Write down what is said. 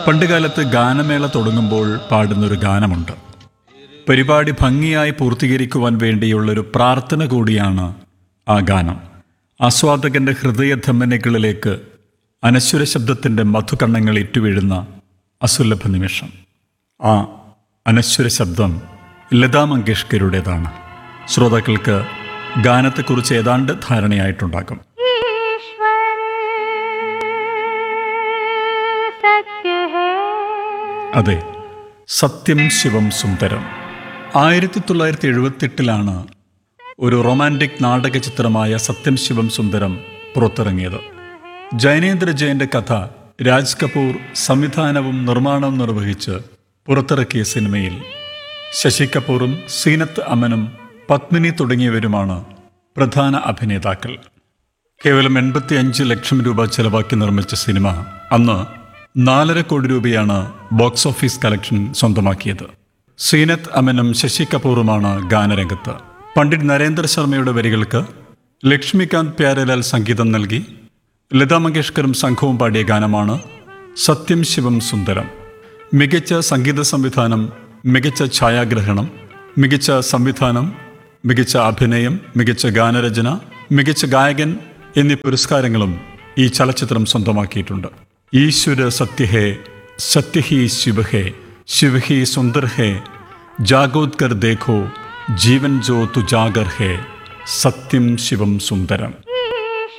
പണ്ടുകാലത്ത് ഗാനമേള തുടങ്ങുമ്പോൾ പാടുന്നൊരു ഗാനമുണ്ട് പരിപാടി ഭംഗിയായി പൂർത്തീകരിക്കുവാൻ വേണ്ടിയുള്ളൊരു പ്രാർത്ഥന കൂടിയാണ് ആ ഗാനം ആസ്വാദകന്റെ ഹൃദയധമനികളിലേക്ക് അനശ്വര ശബ്ദത്തിൻ്റെ മധുകണ്ണങ്ങൾ ഇറ്റുവീഴുന്ന അസുലഭ നിമിഷം ആ അനശ്വര ശബ്ദം ലതാ മങ്കേഷ്കരുടേതാണ് ശ്രോതാക്കൾക്ക് ഗാനത്തെക്കുറിച്ച് ഏതാണ്ട് ധാരണയായിട്ടുണ്ടാകും ईश्वर सत्य है അതെ സത്യം ശിവം സുന്ദരം ആയിരത്തി തൊള്ളായിരത്തി എഴുപത്തെട്ടിലാണ് ഒരു റൊമാൻറ്റിക് നാടക ചിത്രമായ സത്യം ശിവം സുന്ദരം പുറത്തിറങ്ങിയത് ജൈനേന്ദ്ര ജയന്റെ കഥ രാജ് കപൂർ സംവിധാനവും നിർമ്മാണവും നിർവഹിച്ച് പുറത്തിറക്കിയ സിനിമയിൽ ശശി കപൂറും സീനത്ത് അമനും പത്മിനി തുടങ്ങിയവരുമാണ് പ്രധാന അഭിനേതാക്കൾ കേവലം എൺപത്തി അഞ്ച് ലക്ഷം രൂപ ചെലവാക്കി നിർമ്മിച്ച സിനിമ അന്ന് നാലര കോടി രൂപയാണ് ബോക്സ് ഓഫീസ് കളക്ഷൻ സ്വന്തമാക്കിയത് സീനത്ത് അമനും ശശി കപൂറുമാണ് ഗാനരംഗത്ത് പണ്ഡിറ്റ് നരേന്ദ്ര ശർമ്മയുടെ വരികൾക്ക് ലക്ഷ്മികാന്ത് പ്യാരലാൽ സംഗീതം നൽകി ലതാ മങ്കേഷ്കറും സംഘവും പാടിയ ഗാനമാണ് സത്യം ശിവം സുന്ദരം മികച്ച സംഗീത സംവിധാനം മികച്ച ഛായാഗ്രഹണം മികച്ച സംവിധാനം മികച്ച അഭിനയം മികച്ച ഗാനരചന മികച്ച ഗായകൻ എന്നീ പുരസ്കാരങ്ങളും ഈ ചലച്ചിത്രം സ്വന്തമാക്കിയിട്ടുണ്ട് ഈശ്വര സത്യഹേ സത്യഹി ശിവഹേ ശിവഹി സുന്ദർ ഹേ ജാഗോദ്കർ ദേഖോ ജീവൻ ജോ തുജാഗർ ഹേ സത്യം ശിവം സുന്ദരം